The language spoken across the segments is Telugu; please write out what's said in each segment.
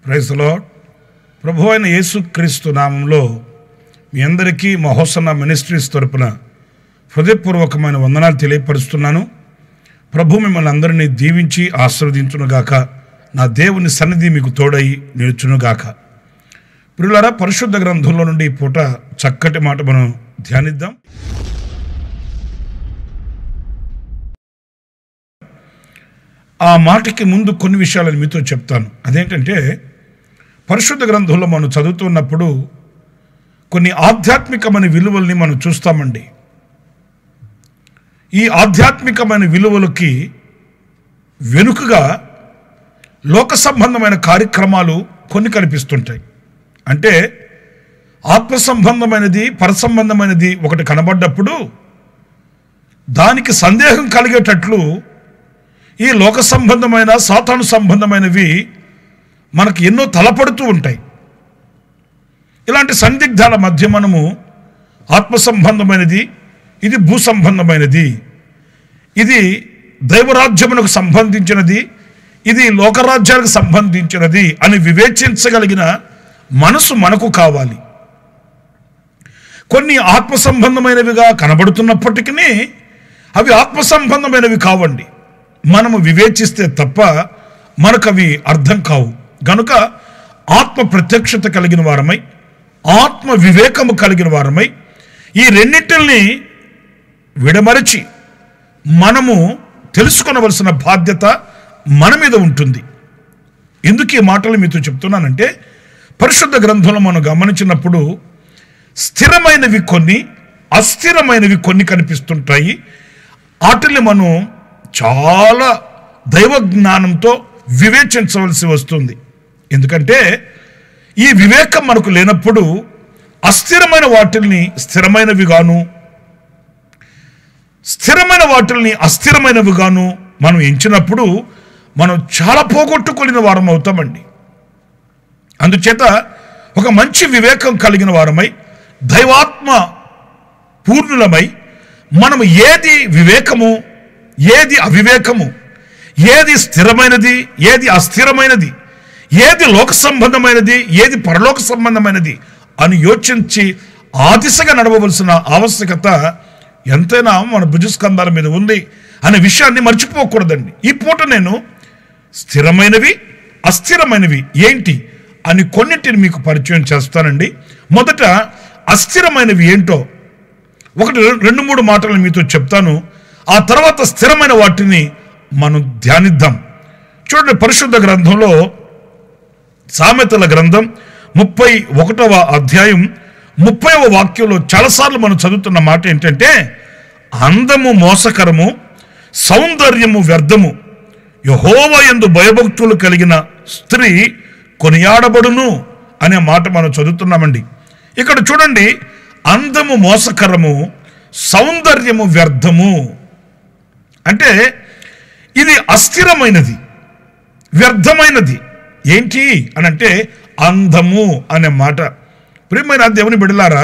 ప్రైజ్ లార్డ్ ప్రభు అయిన యేసుక్రీస్తు నామంలో మీ అందరికీ మహోసన్న మినిస్ట్రీస్ తరపున హృదయపూర్వకమైన వందనాలు తెలియపరుస్తున్నాను ప్రభు మిమ్మల్ని అందరినీ దీవించి ఆశీర్వదించునుగాక నా దేవుని సన్నిధి మీకు తోడై నిలుచునుగాక ప్రియులారా పరిశుద్ధ గ్రంథంలో నుండి ఈ పూట చక్కటి మాట మనం ధ్యానిద్దాం ఆ మాటకి ముందు కొన్ని విషయాలను మీతో చెప్తాను అదేంటంటే పరిశుద్ధ గ్రంథంలో మనం చదువుతున్నప్పుడు కొన్ని ఆధ్యాత్మికమైన విలువల్ని మనం చూస్తామండి ఈ ఆధ్యాత్మికమైన విలువలకి వెనుకగా లోక సంబంధమైన కార్యక్రమాలు కొన్ని కనిపిస్తుంటాయి అంటే ఆత్మ సంబంధమైనది పరసంబంధమైనది ఒకటి కనబడ్డప్పుడు దానికి సందేహం కలిగేటట్లు ఈ లోక సంబంధమైన సాతాను సంబంధమైనవి మనకు ఎన్నో తలపడుతూ ఉంటాయి ఇలాంటి సందిగ్ధాల మధ్య మనము ఆత్మ సంబంధమైనది ఇది భూ సంబంధమైనది ఇది దైవరాజ్యమునకు సంబంధించినది ఇది లోకరాజ్యానికి సంబంధించినది అని వివేచించగలిగిన మనసు మనకు కావాలి కొన్ని ఆత్మ సంబంధమైనవిగా కనబడుతున్నప్పటికీ అవి ఆత్మ సంబంధమైనవి కావండి మనము వివేచిస్తే తప్ప మనకు అవి అర్థం కావు గనుక ఆత్మ ప్రత్యక్షత కలిగిన వారమై ఆత్మ వివేకము కలిగిన వారమై ఈ రెండింటిని విడమరచి మనము తెలుసుకొనవలసిన బాధ్యత మన మీద ఉంటుంది ఎందుకు ఈ మాటలు మీతో చెప్తున్నానంటే పరిశుద్ధ గ్రంథంలో మనం గమనించినప్పుడు స్థిరమైనవి కొన్ని అస్థిరమైనవి కొన్ని కనిపిస్తుంటాయి వాటిని మనం చాలా దైవ జ్ఞానంతో వివేచించవలసి వస్తుంది ఎందుకంటే ఈ వివేకం మనకు లేనప్పుడు అస్థిరమైన వాటిల్ని స్థిరమైనవి గాను స్థిరమైన వాటిల్ని అస్థిరమైనవి గాను మనం ఎంచినప్పుడు మనం చాలా పోగొట్టుకుని వారం అవుతామండి అందుచేత ఒక మంచి వివేకం కలిగిన వారమై దైవాత్మ పూర్ణులమై మనం ఏది వివేకము ఏది అవివేకము ఏది స్థిరమైనది ఏది అస్థిరమైనది ఏది లోక సంబంధమైనది ఏది పరలోక సంబంధమైనది అని యోచించి ఆ దిశగా నడవవలసిన ఆవశ్యకత ఎంతైనా మన భుజస్కంధాల మీద ఉంది అనే విషయాన్ని మర్చిపోకూడదండి ఈ పూట నేను స్థిరమైనవి అస్థిరమైనవి ఏంటి అని కొన్నిటిని మీకు పరిచయం చేస్తానండి మొదట అస్థిరమైనవి ఏంటో ఒకటి రెండు మూడు మాటలు మీతో చెప్తాను ఆ తర్వాత స్థిరమైన వాటిని మనం ధ్యానిద్దాం చూడండి పరిశుద్ధ గ్రంథంలో సామెతల గ్రంథం ముప్పై ఒకటవ అధ్యాయం ముప్పైవ వాక్యంలో చాలాసార్లు మనం చదువుతున్న మాట ఏంటంటే అందము మోసకరము సౌందర్యము వ్యర్థము యహోవ ఎందు భయభక్తులు కలిగిన స్త్రీ కొనియాడబడును అనే మాట మనం చదువుతున్నామండి ఇక్కడ చూడండి అందము మోసకరము సౌందర్యము వ్యర్థము అంటే ఇది అస్థిరమైనది వ్యర్థమైనది ఏంటి అని అంటే అందము అనే మాట ప్రియమైన దేవుని బిడలారా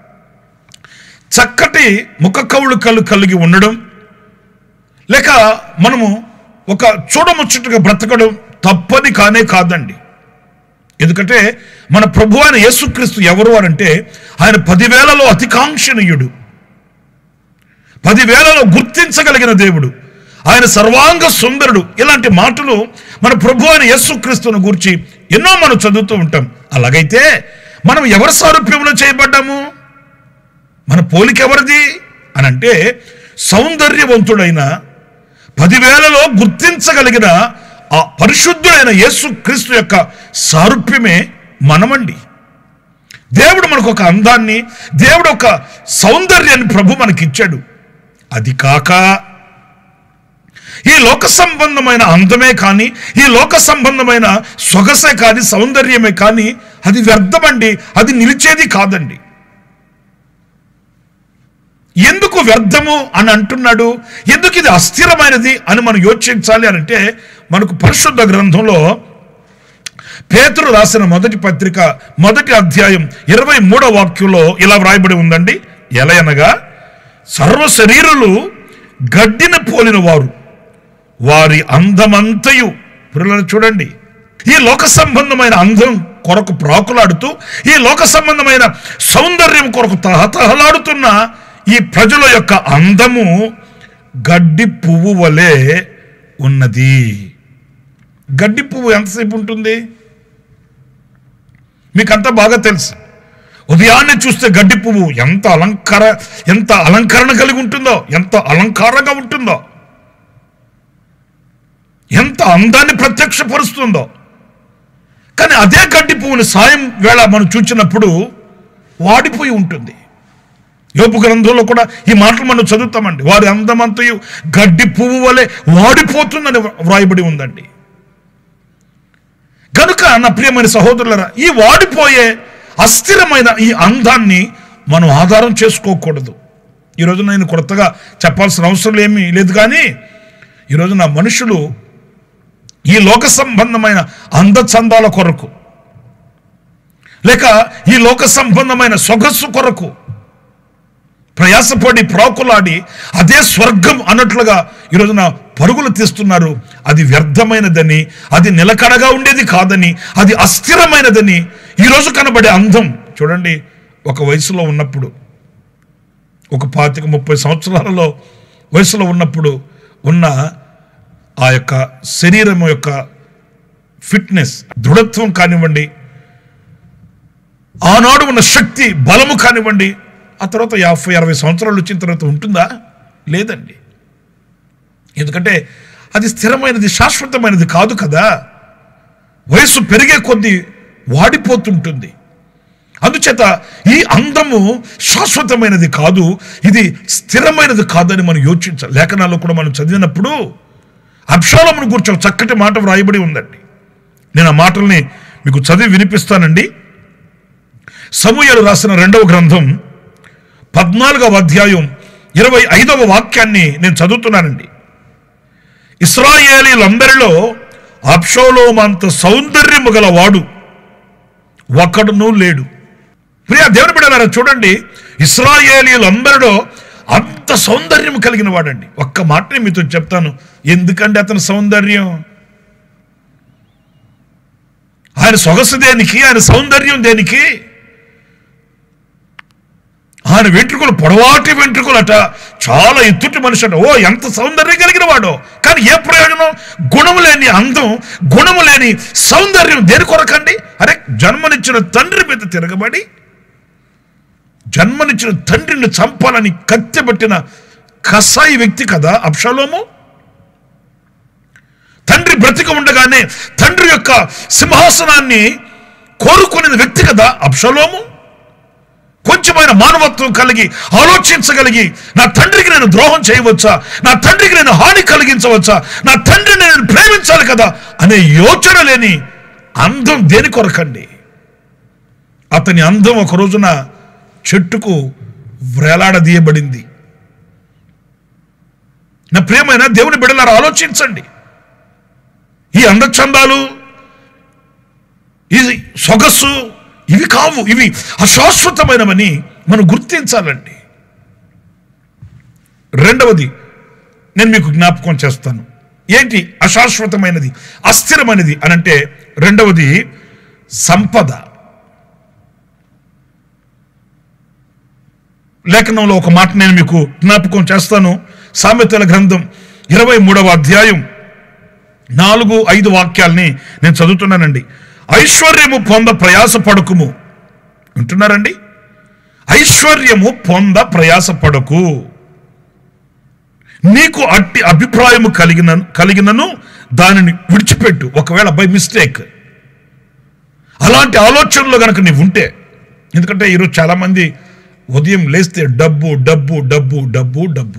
చక్కటి ముఖ కవుళికలు కలిగి ఉండడం లేక మనము ఒక చూడముచ్చటగా బ్రతకడం తప్పని కానే కాదండి ఎందుకంటే మన ప్రభు అయిన యేసుక్రీస్తు ఎవరు అనంటే ఆయన పదివేలలో అతికాంక్షణీయుడు పదివేలలో గుర్తించగలిగిన దేవుడు ఆయన సర్వాంగ సుందరుడు ఇలాంటి మాటలు మన ప్రభు అయిన యేసుక్రీస్తును గురించి ఎన్నో మనం చదువుతూ ఉంటాం అలాగైతే మనం ఎవరి సారూప్యంలో చేయబడ్డాము మన పోలిక ఎవరిది అని అంటే సౌందర్యవంతుడైన పదివేలలో గుర్తించగలిగిన ఆ పరిశుద్ధుడైన యేసు క్రీస్తు యొక్క సారూప్యమే మనమండి దేవుడు మనకు ఒక అందాన్ని దేవుడు ఒక సౌందర్యాన్ని ప్రభు మనకిచ్చాడు అది కాక ఈ లోక సంబంధమైన అందమే కానీ ఈ లోక సంబంధమైన సొగసే కానీ సౌందర్యమే కానీ అది వ్యర్థమండి అది నిలిచేది కాదండి ఎందుకు వ్యర్థము అని అంటున్నాడు ఎందుకు ఇది అస్థిరమైనది అని మనం యోచించాలి అని అంటే మనకు పరిశుద్ధ గ్రంథంలో పేతురు రాసిన మొదటి పత్రిక మొదటి అధ్యాయం ఇరవై మూడో వాక్యంలో ఇలా వ్రాయబడి ఉందండి ఎలా అనగా సర్వ శరీరులు గడ్డిన పోలిన వారు వారి అందమంతయు పిల్లలు చూడండి ఈ లోక సంబంధమైన అందం కొరకు ప్రాకులాడుతూ ఈ లోక సంబంధమైన సౌందర్యం కొరకు తహతహలాడుతున్న ఈ ప్రజల యొక్క అందము గడ్డి పువ్వు వలె ఉన్నది గడ్డి పువ్వు ఎంతసేపు ఉంటుంది మీకంతా బాగా తెలుసు ఉదయాన్నే చూస్తే గడ్డి పువ్వు ఎంత అలంకార ఎంత అలంకరణ కలిగి ఉంటుందో ఎంత అలంకారంగా ఉంటుందో ఎంత అందాన్ని ప్రత్యక్షపరుస్తుందో కానీ అదే గడ్డి పువ్వుని సాయం వేళ మనం చూచినప్పుడు వాడిపోయి ఉంటుంది యోపు గ్రంథంలో కూడా ఈ మాటలు మనం చదువుతామండి వారి అందమంతయు గడ్డి పువ్వు వలె వాడిపోతుందని వ్రాయబడి ఉందండి కనుక నా ప్రియమైన సహోదరులరా ఈ వాడిపోయే అస్థిరమైన ఈ అందాన్ని మనం ఆధారం చేసుకోకూడదు ఈరోజు నేను కొత్తగా చెప్పాల్సిన అవసరం ఏమీ లేదు కానీ ఈరోజు నా మనుషులు ఈ లోక సంబంధమైన అందచందాల కొరకు లేక ఈ లోక సంబంధమైన సొగస్సు కొరకు ప్రయాసపడి ప్రాకులాడి అదే స్వర్గం అన్నట్లుగా ఈరోజున పరుగులు తీస్తున్నారు అది వ్యర్థమైనదని అది నిలకడగా ఉండేది కాదని అది అస్థిరమైనదని ఈరోజు కనబడే అందం చూడండి ఒక వయసులో ఉన్నప్పుడు ఒక పాతిక ముప్పై సంవత్సరాలలో వయసులో ఉన్నప్పుడు ఉన్న ఆ యొక్క శరీరం యొక్క ఫిట్నెస్ దృఢత్వం కానివ్వండి ఆనాడు ఉన్న శక్తి బలము కానివ్వండి ఆ తర్వాత యాభై అరవై సంవత్సరాలు వచ్చిన తర్వాత ఉంటుందా లేదండి ఎందుకంటే అది స్థిరమైనది శాశ్వతమైనది కాదు కదా వయస్సు పెరిగే కొద్దీ వాడిపోతుంటుంది అందుచేత ఈ అందము శాశ్వతమైనది కాదు ఇది స్థిరమైనది కాదని మనం యోచించాలి లేఖనాల్లో కూడా మనం చదివినప్పుడు అబ్షాలమును గురించి ఒక చక్కటి మాట వ్రాయబడి ఉందండి నేను ఆ మాటల్ని మీకు చదివి వినిపిస్తానండి సమూయలు రాసిన రెండవ గ్రంథం పద్నాలుగవ అధ్యాయం ఇరవై ఐదవ వాక్యాన్ని నేను చదువుతున్నానండి ఇస్రాయేలీలందరిలో అప్షోలోమంత సౌందర్యము గల వాడు ఒకడును లేడు ప్రియ దేవుని బిడ్డలారా చూడండి ఇస్రాయేలీలందరిలో అంత సౌందర్యం కలిగిన వాడండి ఒక్క మాటని మీతో చెప్తాను ఎందుకండి అతని సౌందర్యం ఆయన సొగసు దేనికి ఆయన సౌందర్యం దేనికి ఆయన వెంట్రుకలు పొడవాటి వెంట్రుకలట చాలా ఎత్తుటి మనిషి అట ఓ ఎంత సౌందర్యం కలిగిన వాడో కానీ ఏ ప్రయోజనం గుణము లేని అందం గుణము లేని సౌందర్యం దేని కొరకండి అరే జన్మనిచ్చిన తండ్రి మీద తిరగబడి జన్మనిచ్చిన తండ్రిని చంపాలని కత్తెబట్టిన కసాయి వ్యక్తి కదా అప్షలోము తండ్రి బ్రతిక ఉండగానే తండ్రి యొక్క సింహాసనాన్ని కోరుకునే వ్యక్తి కదా అప్షలోము కొంచెమైన మానవత్వం కలిగి ఆలోచించగలిగి నా తండ్రికి నేను ద్రోహం చేయవచ్చా నా తండ్రికి నేను హాని కలిగించవచ్చా నా తండ్రిని నేను ప్రేమించాలి కదా అనే యోచన లేని అందం దేని కొరకండి అతని అందం ఒక రోజున చెట్టుకు వ్రేలాడదీయబడింది నా ప్రియమైన దేవుని బిడలారా ఆలోచించండి ఈ అందచందాలు ఇది సొగస్సు ఇవి కావు ఇవి అశాశ్వతమైనవని మనం గుర్తించాలండి రెండవది నేను మీకు జ్ఞాపకం చేస్తాను ఏంటి అశాశ్వతమైనది అస్థిరమైనది అనంటే రెండవది సంపద లేఖనంలో ఒక మాట నేను మీకు జ్ఞాపకం చేస్తాను సామెతల గ్రంథం ఇరవై మూడవ అధ్యాయం నాలుగు ఐదు వాక్యాల్ని నేను చదువుతున్నానండి ఐశ్వర్యము పొంద ప్రయాస పడకుము వింటున్నారండి ఐశ్వర్యము పొంద ప్రయాస పడకు నీకు అట్టి అభిప్రాయము కలిగిన కలిగినను దానిని విడిచిపెట్టు ఒకవేళ బై మిస్టేక్ అలాంటి ఆలోచనలో కనుక నీవు ఉంటే ఎందుకంటే ఈరోజు చాలామంది ఉదయం లేస్తే డబ్బు డబ్బు డబ్బు డబ్బు డబ్బు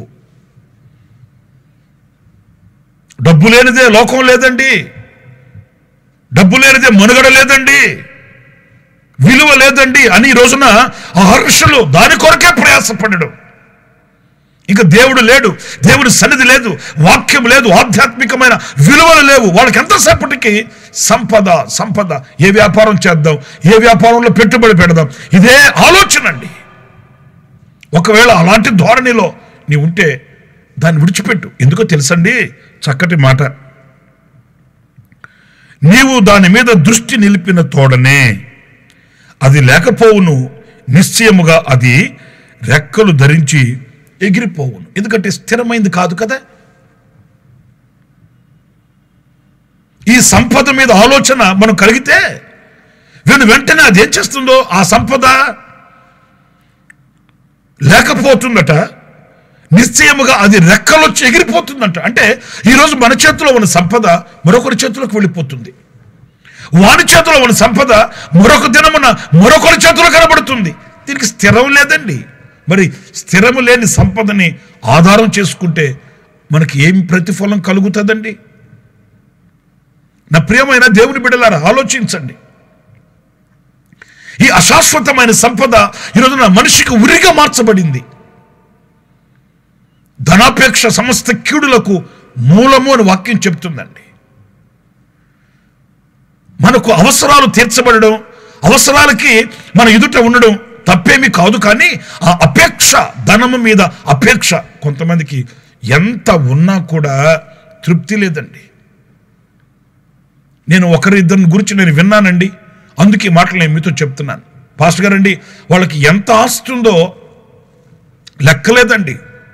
డబ్బు లేనిదే లోకం లేదండి డబ్బు లేనిదే మనుగడ లేదండి విలువ లేదండి అని ఈ రోజున ఆ హర్షులు దాని కొరకే ప్రయాసపడడం ఇంకా దేవుడు లేడు దేవుడి సన్నిధి లేదు వాక్యం లేదు ఆధ్యాత్మికమైన విలువలు లేవు వాళ్ళకి ఎంతసేపటికి సంపద సంపద ఏ వ్యాపారం చేద్దాం ఏ వ్యాపారంలో పెట్టుబడి పెడదాం ఇదే ఆలోచన అండి ఒకవేళ అలాంటి ధోరణిలో నీ ఉంటే దాన్ని విడిచిపెట్టు ఎందుకో తెలుసండి చక్కటి మాట నీవు దాని మీద దృష్టి నిలిపిన తోడనే అది లేకపోవును నిశ్చయముగా అది రెక్కలు ధరించి ఎగిరిపోవును ఎందుకంటే స్థిరమైంది కాదు కదా ఈ సంపద మీద ఆలోచన మనం కలిగితే వీళ్ళు వెంటనే అది ఏం చేస్తుందో ఆ సంపద లేకపోతుందట నిశ్చయముగా అది రెక్కలొచ్చి ఎగిరిపోతుందంట అంటే ఈరోజు మన చేతిలో ఉన్న సంపద మరొకరి చేతిలోకి వెళ్ళిపోతుంది వాని చేతిలో ఉన్న సంపద మరొక దినమున మరొకరి చేతిలో కనబడుతుంది దీనికి స్థిరం లేదండి మరి స్థిరము లేని సంపదని ఆధారం చేసుకుంటే మనకి ఏం ప్రతిఫలం కలుగుతుందండి నా ప్రియమైన దేవుని బిడ్డలారా ఆలోచించండి ఈ అశాశ్వతమైన సంపద ఈరోజున మనిషికి ఉరిగా మార్చబడింది ధనాపేక్ష సమస్త కీడులకు మూలము అని వాక్యం చెప్తుందండి మనకు అవసరాలు తీర్చబడడం అవసరాలకి మన ఎదుట ఉండడం తప్పేమీ కాదు కానీ ఆ అపేక్ష ధనము మీద అపేక్ష కొంతమందికి ఎంత ఉన్నా కూడా తృప్తి లేదండి నేను ఒకరిద్దరిని గురించి నేను విన్నానండి అందుకే ఈ మాటలు నేను మీతో చెప్తున్నాను పాస్టర్ గారండి వాళ్ళకి ఎంత ఆస్తి ఉందో లెక్కలేదండి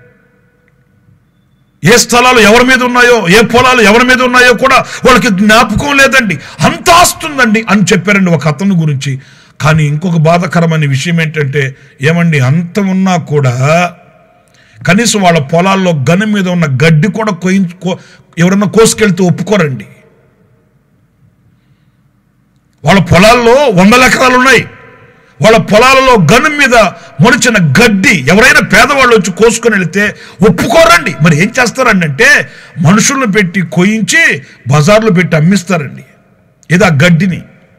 ఏ స్థలాలు ఎవరి మీద ఉన్నాయో ఏ పొలాలు ఎవరి మీద ఉన్నాయో కూడా వాళ్ళకి జ్ఞాపకం లేదండి అంత ఆస్తుందండి అని చెప్పారండి ఒక అతను గురించి కానీ ఇంకొక బాధాకరమైన విషయం ఏంటంటే ఏమండి అంత ఉన్నా కూడా కనీసం వాళ్ళ పొలాల్లో గని మీద ఉన్న గడ్డి కూడా కోయించు కో- ఎవరన్నా కోసుకెళ్తే ఒప్పుకోరండి వాళ్ళ పొలాల్లో వందల ఎకరాలు ఉన్నాయి వాళ్ళ పొలాలలో గను మీద మొలిచిన గడ్డి ఎవరైనా పేదవాళ్ళు వచ్చి కోసుకొని వెళితే ఒప్పుకోరండి మరి ఏం చేస్తారండి అంటే మనుషులను పెట్టి కొయించి బజార్లో పెట్టి అమ్మిస్తారండి ఇది ఆ గడ్డిని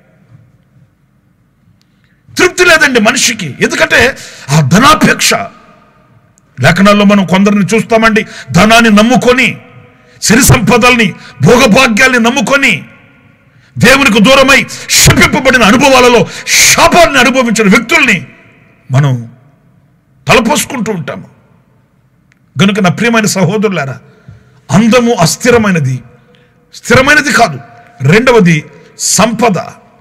తృప్తి లేదండి మనిషికి ఎందుకంటే ఆ ధనాపేక్ష లేఖనాల్లో మనం కొందరిని చూస్తామండి ధనాన్ని నమ్ముకొని సిరి సంపదల్ని భోగభాగ్యాల్ని నమ్ముకొని దేవునికి దూరమై శపింపబడిన అనుభవాలలో శాపాన్ని అనుభవించిన వ్యక్తుల్ని మనం తలపోసుకుంటూ ఉంటాము గనుక నా ప్రియమైన సహోదరులారా అందము అస్థిరమైనది స్థిరమైనది కాదు రెండవది సంపద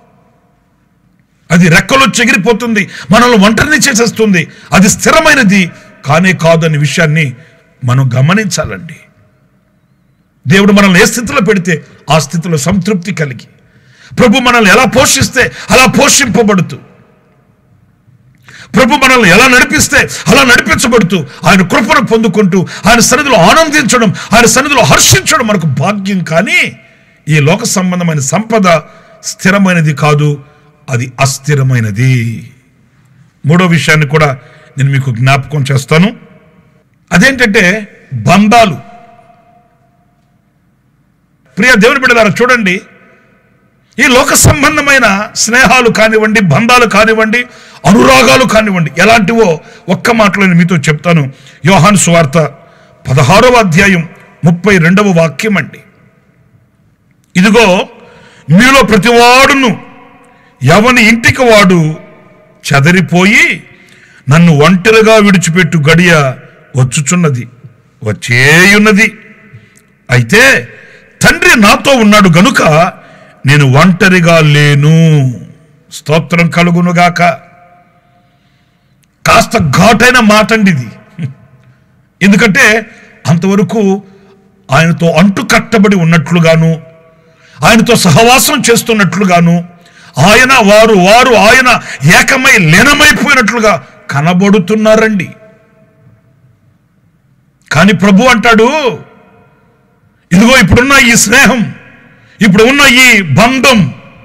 అది రెక్కలో చెగిరిపోతుంది మనల్ని ఒంటరిని చేసేస్తుంది అది స్థిరమైనది కానే కాదు అనే విషయాన్ని మనం గమనించాలండి దేవుడు మనల్ని ఏ స్థితిలో పెడితే ఆ స్థితిలో సంతృప్తి కలిగి ప్రభు మనల్ని ఎలా పోషిస్తే అలా పోషింపబడుతూ ప్రభు మనల్ని ఎలా నడిపిస్తే అలా నడిపించబడుతూ ఆయన కృపను పొందుకుంటూ ఆయన సన్నిధిలో ఆనందించడం ఆయన సన్నిధిలో హర్షించడం మనకు భాగ్యం కానీ ఈ లోక సంబంధమైన సంపద స్థిరమైనది కాదు అది అస్థిరమైనది మూడో విషయాన్ని కూడా నేను మీకు జ్ఞాపకం చేస్తాను అదేంటంటే బంధాలు ప్రియ దేవుని బిడ్డలారా చూడండి ఈ లోక సంబంధమైన స్నేహాలు కానివ్వండి బంధాలు కానివ్వండి అనురాగాలు కానివ్వండి ఎలాంటివో ఒక్క మాటలో నేను మీతో చెప్తాను యోహాను సువార్త పదహారవ అధ్యాయం ముప్పై రెండవ వాక్యం అండి ఇదిగో మీలో ప్రతివాడును ఎవని ఇంటికి వాడు చెదరిపోయి నన్ను ఒంటరిగా విడిచిపెట్టు గడియ వచ్చుచున్నది వచ్చేయున్నది అయితే తండ్రి నాతో ఉన్నాడు గనుక నేను ఒంటరిగా లేను స్తోత్రం కలుగునుగాక కాస్త ఘాటైన మాట అండి ఇది ఎందుకంటే అంతవరకు ఆయనతో అంటు కట్టబడి ఉన్నట్లుగాను ఆయనతో సహవాసం చేస్తున్నట్లుగాను ఆయన వారు వారు ఆయన ఏకమై లీనమైపోయినట్లుగా కనబడుతున్నారండి కానీ ప్రభు అంటాడు ఇదిగో ఇప్పుడున్న ఈ స్నేహం ఇప్పుడు ఉన్న ఈ బంధం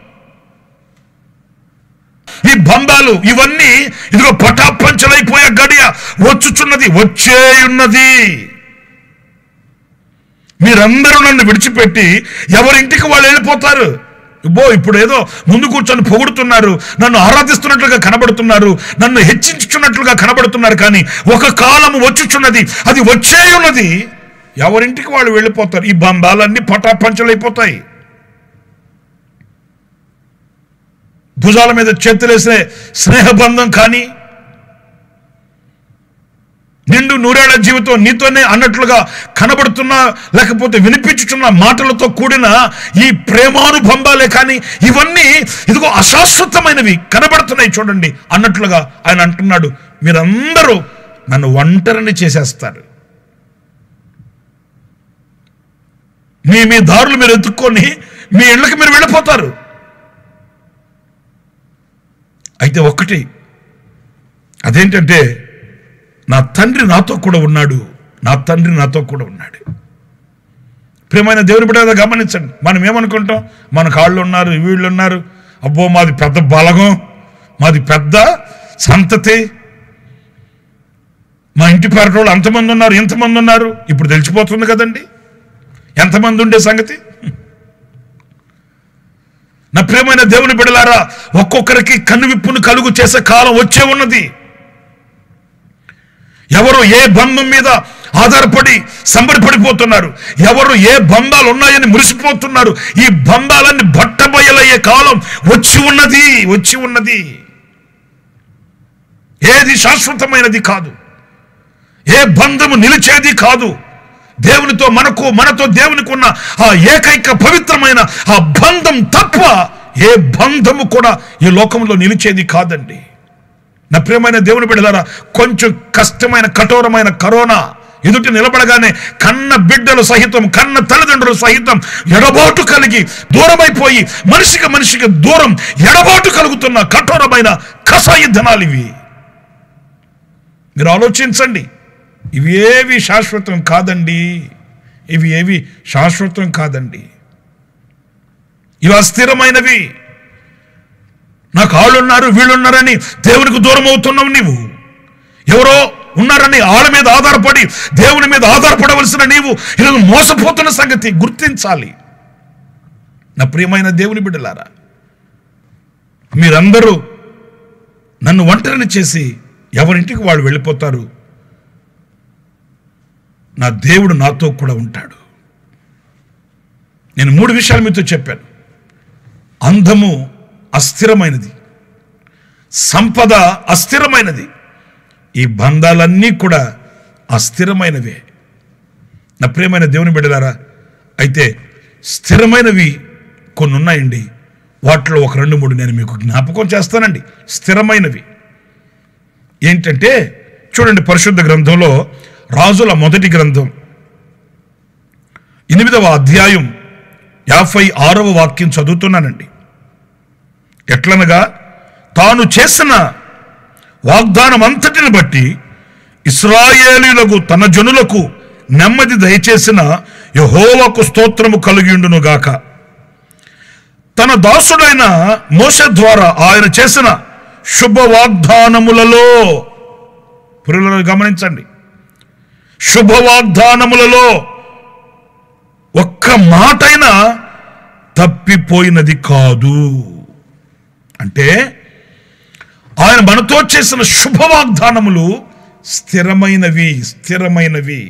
ఈ బంధాలు ఇవన్నీ ఇదిగో పటాపంచలైపోయే గడియ వచ్చుచున్నది వచ్చేయున్నది మీరందరూ నన్ను విడిచిపెట్టి ఎవరింటికి వాళ్ళు వెళ్ళిపోతారు బో ఇప్పుడు ఏదో ముందు కూర్చొని పొగుడుతున్నారు నన్ను ఆరాధిస్తున్నట్లుగా కనబడుతున్నారు నన్ను హెచ్చించుచున్నట్లుగా కనబడుతున్నారు కానీ ఒక కాలం వచ్చుచున్నది అది వచ్చేయున్నది ఎవరింటికి వాళ్ళు వెళ్ళిపోతారు ఈ బంధాలన్నీ పటాపంచలైపోతాయి భుజాల మీద చేతులేసే స్నేహబంధం కానీ నిండు నూరేళ్ల జీవితం నీతోనే అన్నట్లుగా కనబడుతున్న లేకపోతే వినిపించుతున్న మాటలతో కూడిన ఈ ప్రేమానుబంధాలే కానీ ఇవన్నీ ఇదిగో అశాశ్వతమైనవి కనబడుతున్నాయి చూడండి అన్నట్లుగా ఆయన అంటున్నాడు మీరందరూ నన్ను ఒంటరిని చేసేస్తారు మీ మీ దారులు మీరు ఎత్తుక్కొని మీ ఇళ్ళకి మీరు వెళ్ళిపోతారు అయితే ఒక్కటి అదేంటంటే నా తండ్రి నాతో కూడా ఉన్నాడు నా తండ్రి నాతో కూడా ఉన్నాడు ప్రియమైన దేవుని బిడ్డ గమనించండి మనం ఏమనుకుంటాం మన కాళ్ళు ఉన్నారు వీళ్ళు ఉన్నారు అబ్బో మాది పెద్ద బలగం మాది పెద్ద సంతతి మా ఇంటి పేరటోళ్ళు అంతమంది ఉన్నారు ఇంతమంది ఉన్నారు ఇప్పుడు తెలిసిపోతుంది కదండి ఎంతమంది ఉండే సంగతి నా ప్రియమైన దేవుని బిడలారా ఒక్కొక్కరికి కన్నువిప్పును కలుగు చేసే కాలం వచ్చే ఉన్నది ఎవరు ఏ బంధం మీద ఆధారపడి సంబరపడిపోతున్నారు ఎవరు ఏ బంధాలు ఉన్నాయని మురిసిపోతున్నారు ఈ బంధాలన్నీ బట్టబయలయ్యే కాలం వచ్చి ఉన్నది వచ్చి ఉన్నది ఏది శాశ్వతమైనది కాదు ఏ బంధము నిలిచేది కాదు దేవునితో మనకు మనతో దేవునికి ఉన్న ఆ ఏకైక పవిత్రమైన ఆ బంధం తప్ప ఏ బంధము కూడా ఈ లోకంలో నిలిచేది కాదండి నా ప్రియమైన దేవుని బిడ్డలారా కొంచెం కష్టమైన కఠోరమైన కరోనా ఎదుటి నిలబడగానే కన్న బిడ్డలు సహితం కన్న తల్లిదండ్రులు సహితం ఎడబాటు కలిగి దూరమైపోయి మనిషికి మనిషికి దూరం ఎడబాటు కలుగుతున్న కఠోరమైన కషాయ ధనాలు ఇవి మీరు ఆలోచించండి ఇవి ఏవి శాశ్వతం కాదండి ఇవి ఏవి శాశ్వతం కాదండి ఇవి అస్థిరమైనవి నాకు ఆళ్ళున్నారు వీళ్ళున్నారని దేవునికి దూరం అవుతున్నావు నీవు ఎవరో ఉన్నారని ఆళ్ళ మీద ఆధారపడి దేవుని మీద ఆధారపడవలసిన నీవు ఈరోజు మోసపోతున్న సంగతి గుర్తించాలి నా ప్రియమైన దేవుని బిడ్డలారా మీరందరూ నన్ను ఒంటరిని చేసి ఎవరింటికి వాళ్ళు వెళ్ళిపోతారు నా దేవుడు నాతో కూడా ఉంటాడు నేను మూడు విషయాలు మీతో చెప్పాను అందము అస్థిరమైనది సంపద అస్థిరమైనది ఈ బంధాలన్నీ కూడా అస్థిరమైనవే నా ప్రియమైన దేవుని బిడ్డలారా అయితే స్థిరమైనవి కొన్ని ఉన్నాయండి వాటిలో ఒక రెండు మూడు నేను మీకు జ్ఞాపకం చేస్తానండి స్థిరమైనవి ఏంటంటే చూడండి పరిశుద్ధ గ్రంథంలో రాజుల మొదటి గ్రంథం ఎనిమిదవ అధ్యాయం యాభై ఆరవ వాక్యం చదువుతున్నానండి ఎట్లనగా తాను చేసిన వాగ్దానం అంతటిని బట్టి ఇస్రాయేలీలకు తన జనులకు నెమ్మది దయచేసిన యహోవకు స్తోత్రము కలిగిండును గాక తన దాసుడైన మోస ద్వారా ఆయన చేసిన శుభ వాగ్దానములలో పురులను గమనించండి శుభ వాగ్దానములలో ఒక్క మాటైనా తప్పిపోయినది కాదు అంటే ఆయన మనతో చేసిన శుభ వాగ్దానములు స్థిరమైనవి స్థిరమైనవి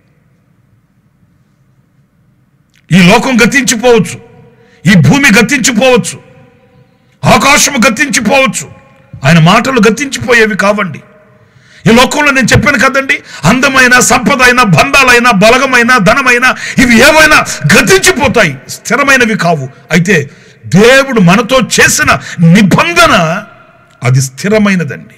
ఈ లోకం గతించిపోవచ్చు ఈ భూమి గతించిపోవచ్చు ఆకాశము గతించిపోవచ్చు ఆయన మాటలు గతించిపోయేవి కావండి ఈ లోకంలో నేను చెప్పాను కదండి అందమైన సంపద అయినా బంధాలైనా బలగమైన ధనమైన ఇవి ఏవైనా గతించిపోతాయి స్థిరమైనవి కావు అయితే దేవుడు మనతో చేసిన నిబంధన అది స్థిరమైనదండి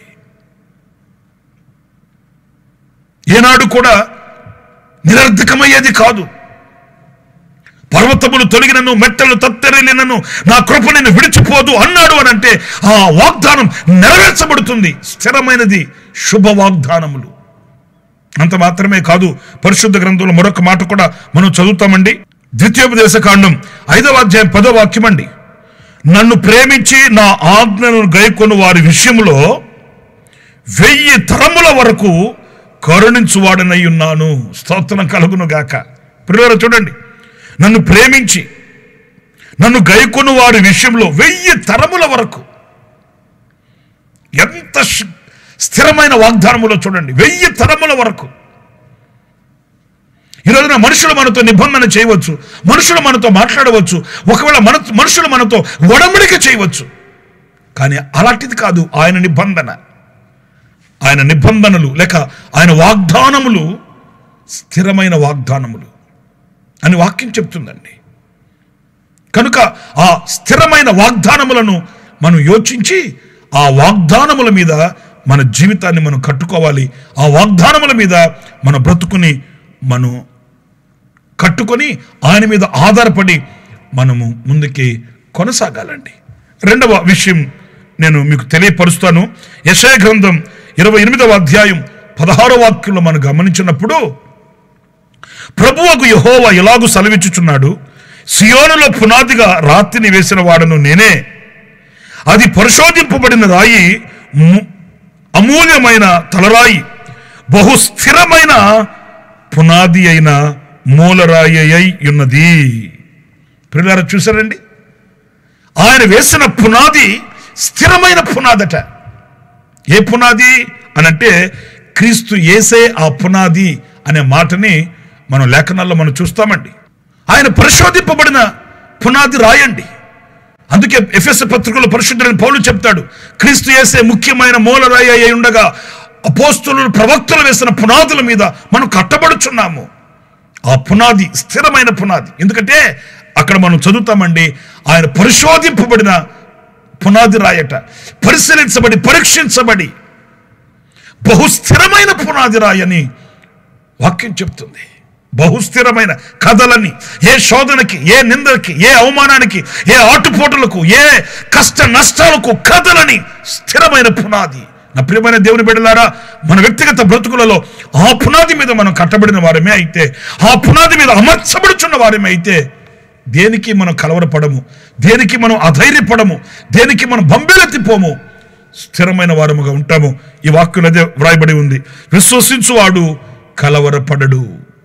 ఏనాడు కూడా నిరర్ధకమయ్యేది కాదు పర్వతములు తొలగినను మెట్టలు తత్తెరలినను నా కృప నిన్ను విడిచిపోదు అన్నాడు అని అంటే ఆ వాగ్దానం నెరవేర్చబడుతుంది స్థిరమైనది శుభ వాగ్దానములు అంత మాత్రమే కాదు పరిశుద్ధ గ్రంథంలో మరొక మాట కూడా మనం చదువుతామండి ద్వితీయోపదేశ కాండం ఐదవ అధ్యాయం పదో వాక్యం అండి నన్ను ప్రేమించి నా ఆజ్ఞను గైకొను వారి విషయంలో వెయ్యి తరముల వరకు కరుణించువాడనై ఉన్నాను స్తోత్రం కలుగును గాక పిల్లలు చూడండి నన్ను ప్రేమించి నన్ను గైకొను వారి విషయంలో వెయ్యి తరముల వరకు ఎంత శ్- స్థిరమైన వాగ్దానములో చూడండి వెయ్యి తరముల వరకు ఈ రోజున మనుషులు మనతో నిబంధన చేయవచ్చు మనుషులు మనతో మాట్లాడవచ్చు ఒకవేళ మన మనుషులు మనతో ఒడంబడిక చేయవచ్చు కానీ అలాంటిది కాదు ఆయన నిబంధన ఆయన నిబంధనలు లేక ఆయన వాగ్దానములు స్థిరమైన వాగ్దానములు అని వాక్యం చెప్తుందండి కనుక ఆ స్థిరమైన వాగ్దానములను మనం యోచించి ఆ వాగ్దానముల మీద మన జీవితాన్ని మనం కట్టుకోవాలి ఆ వాగ్దానముల మీద మన బ్రతుకుని మనం కట్టుకొని ఆయన మీద ఆధారపడి మనము ముందుకి కొనసాగాలండి రెండవ విషయం నేను మీకు తెలియపరుస్తాను యశయ గ్రంథం ఇరవై ఎనిమిదవ అధ్యాయం పదహారో వాక్యంలో మనం గమనించినప్పుడు ప్రభువకు యహోవా ఎలాగూ సెలవిచ్చుచున్నాడు సియోనులో పునాదిగా రాతిని వేసిన వాడను నేనే అది పరిశోధింపబడిన రాయి ము- అమూల్యమైన తలరాయి బహు స్థిరమైన పునాది అయిన మూలరాయి అయి ఉన్నది పిల్లల చూసారండి ఆయన వేసిన పునాది స్థిరమైన పునాదట ఏ పునాది అని అంటే క్రీస్తు ఏసే ఆ పునాది అనే మాటని మనం లేఖనాల్లో మనం చూస్తామండి ఆయన పరిశోధింపబడిన పునాది రాయండి అందుకే ఎఫ్ఎస్ పత్రికలో పరిశుద్ధుడైన పౌలు చెప్తాడు క్రీస్తు వేసే ముఖ్యమైన మూలరాయి అయి ఉండగా అపోస్తులు ప్రవక్తలు వేసిన పునాదుల మీద మనం కట్టబడుచున్నాము ఆ పునాది స్థిరమైన పునాది ఎందుకంటే అక్కడ మనం చదువుతామండి ఆయన పరిశోధింపబడిన పునాది రాయట పరిశీలించబడి పరీక్షించబడి బహుస్థిరమైన పునాది రాయని వాక్యం చెప్తుంది బహుస్థిరమైన కథలని ఏ శోధనకి ఏ నిందలకి ఏ అవమానానికి ఏ ఆటుపోటులకు ఏ కష్ట నష్టాలకు కథలని స్థిరమైన పునాది నా ప్రియమైన దేవుని బిడ్డలారా మన వ్యక్తిగత బ్రతుకులలో ఆ పునాది మీద మనం కట్టబడిన వారమే అయితే ఆ పునాది మీద అమర్చబడుచున్న వారమే అయితే దేనికి మనం కలవరపడము దేనికి మనం అధైర్యపడము దేనికి మనం బంబేలెత్తిపోము స్థిరమైన వారముగా ఉంటాము ఈ వాక్యులు అదే వ్రాయబడి ఉంది విశ్వసించువాడు కలవరపడడు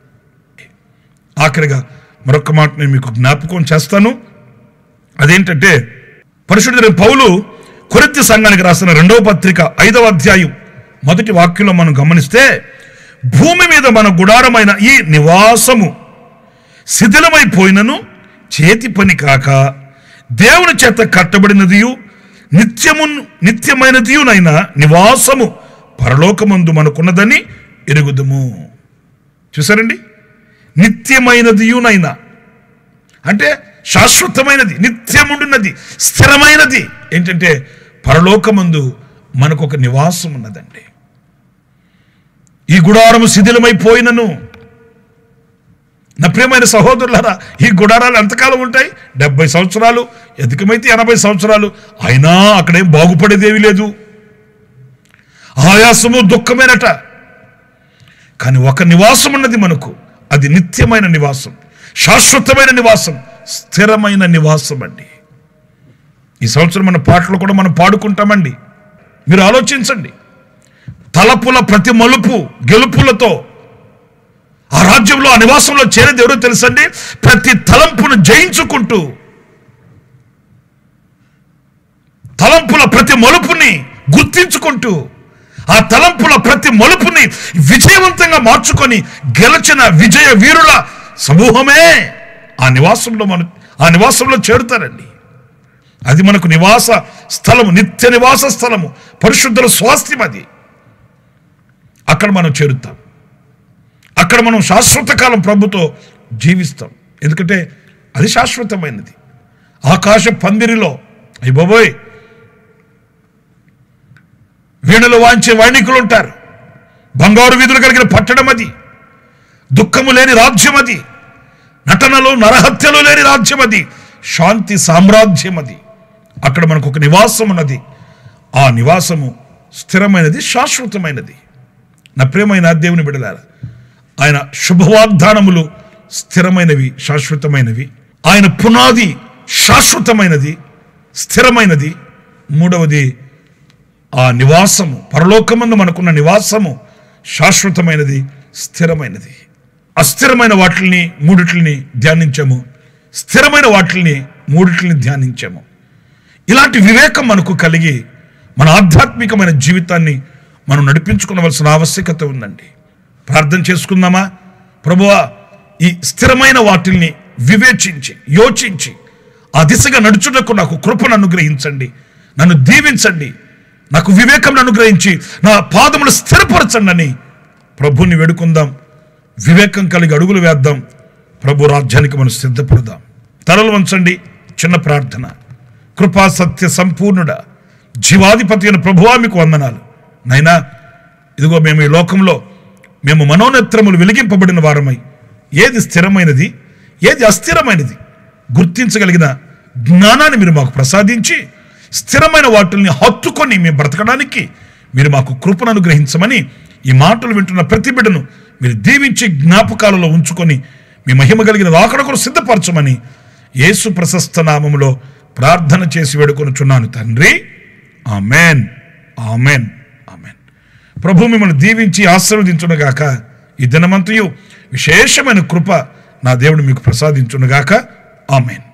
ఆఖరిగా మరొక మాట నేను మీకు జ్ఞాపకం చేస్తాను అదేంటంటే పరిశుద్ధుడైన పౌలు కొరింథీ సంఘానికి రాసిన రెండవ పత్రిక ఐదవ అధ్యాయం మొదటి వాక్యంలో మనం గమనిస్తే భూమి మీద మన గుడారమైన ఈ నివాసము శిథిలమైపోయినను చేతి పని కాక దేవుని చేత కట్టబడినదియు నిత్యము నిత్యమైనదియునైన నివాసము పరలోకమందు మనకున్నదని ఎరుగుదుము చూసారండి నిత్యమైనదియునైనా అంటే శాశ్వతమైనది నిత్యముండున్నది స్థిరమైనది ఏంటంటే పరలోకమందు మనకు ఒక నివాసం ఉన్నదండి ఈ గుడారము శిథిలమైపోయినను నా ప్రియమైన సహోదరులారా ఈ గుడారాలు ఎంతకాలం ఉంటాయి డెబ్బై సంవత్సరాలు అధికమైతే ఎనభై సంవత్సరాలు అయినా అక్కడేం బాగుపడేదేవి లేదు ఆయాసము దుఃఖమేనట కానీ ఒక నివాసం ఉన్నది మనకు అది నిత్యమైన నివాసం శాశ్వతమైన నివాసం స్థిరమైన నివాసం అండి ఈ సంవత్సరం మన పాటలు కూడా మనం పాడుకుంటామండి మీరు ఆలోచించండి తలపుల ప్రతి మలుపు గెలుపులతో ఆ రాజ్యంలో ఆ నివాసంలో చేరేది ఎవరో తెలుసండి ప్రతి తలంపును జయించుకుంటూ తలంపుల ప్రతి మలుపుని గుర్తించుకుంటూ ఆ తలంపుల ప్రతి మలుపుని విజయవంతంగా మార్చుకొని గెలిచిన విజయ వీరుల సమూహమే ఆ నివాసంలో మన ఆ నివాసంలో చేరుతారండి అది మనకు నివాస స్థలము నిత్య నివాస స్థలము పరిశుద్ధుల స్వాస్థ్యం అది అక్కడ మనం చేరుతాం అక్కడ మనం శాశ్వత కాలం ప్రభుతో జీవిస్తాం ఎందుకంటే అది శాశ్వతమైనది ఆకాశ పందిరిలో అయ్యి బాబోయ్ వీణులు వాంచే వైణికులు ఉంటారు బంగారు వీధులు కలిగిన పట్టణం అది దుఃఖము లేని రాజ్యం అది నటనలో నరహత్యలు లేని రాజ్యం అది శాంతి సామ్రాజ్యం అది అక్కడ మనకు ఒక నివాసం ఉన్నది ఆ నివాసము స్థిరమైనది శాశ్వతమైనది నా ప్రియమైన దేవుని బిడలారా ఆయన శుభవాగ్దానములు స్థిరమైనవి శాశ్వతమైనవి ఆయన పునాది శాశ్వతమైనది స్థిరమైనది మూడవది ఆ నివాసము పరలోకమందు మనకున్న నివాసము శాశ్వతమైనది స్థిరమైనది అస్థిరమైన వాటిని మూడిట్లని ధ్యానించాము స్థిరమైన వాటిని మూడిట్లని ధ్యానించాము ఇలాంటి వివేకం మనకు కలిగి మన ఆధ్యాత్మికమైన జీవితాన్ని మనం నడిపించుకోవలసిన ఆవశ్యకత ఉందండి ప్రార్థన చేసుకుందామా ప్రభువా ఈ స్థిరమైన వాటిల్ని వివేచించి యోచించి ఆ దిశగా నడుచుటకు నాకు కృపను అనుగ్రహించండి నన్ను దీవించండి నాకు వివేకం అనుగ్రహించి నా పాదములు స్థిరపరచండి అని ప్రభుని వేడుకుందాం వివేకం కలిగి అడుగులు వేద్దాం ప్రభు రాజ్యానికి మనం సిద్ధపడదాం తలలు వంచండి చిన్న ప్రార్థన కృపా సత్య సంపూర్ణుడ జీవాధిపతి అయిన ప్రభువా మీకు వందనాలు నైనా ఇదిగో మేము ఈ లోకంలో మేము మనోనేత్రములు వెలిగింపబడిన వారమై ఏది స్థిరమైనది ఏది అస్థిరమైనది గుర్తించగలిగిన జ్ఞానాన్ని మీరు మాకు ప్రసాదించి స్థిరమైన వాటిల్ని హత్తుకొని మేము బ్రతకడానికి మీరు మాకు కృపను అనుగ్రహించమని ఈ మాటలు వింటున్న ప్రతి బిడ్డను మీరు దీవించి జ్ఞాపకాలలో ఉంచుకొని మీ మహిమ కలిగిన రాకడ కొరకు సిద్ధపరచమని యేసు ప్రశస్త నామములో ప్రార్థన చేసి వేడుకొనుచున్నాను తండ్రి ఆమెన్ ఆమెన్ ఆమెన్ ప్రభు మిమ్మల్ని దీవించి ఆశీర్వదించునుగాక ఈ దినమంతయు విశేషమైన కృప నా దేవుడు మీకు ప్రసాదించునుగాక ఆమెన్